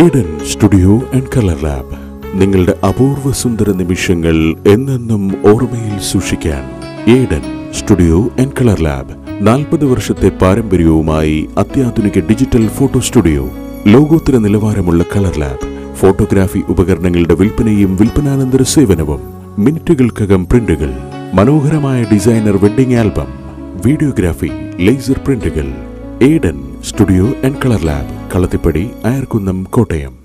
Aidan studio and colour lab നിങ്ങളുടെ അപൂർവ സുന്ദര നിമിഷങ്ങൾ എന്നെന്നും ഓർമ്മയിൽ സൂക്ഷിക്കാൻ Eden studio and colour lab നാൽപ്പത് വർഷത്തെ പാരമ്പര്യവുമായി അത്യാധുനിക ഡിജിറ്റൽ ഫോട്ടോ സ്റ്റുഡിയോ ലോകോത്തര നിലവാരമുള്ള കളർ ലാബ് ഫോട്ടോഗ്രാഫി ഉപകരണങ്ങളുടെ വിൽപ്പനയും വിൽപ്പനാനന്തര സേവനവും മിനിറ്റുകൾക്കകം പ്രിന്റുകൾ മനോഹരമായ designer wedding album videography laser പ്രിന്റുകൾ Eden studio and colour lab Kalathippady Ayarkunnam Kottayam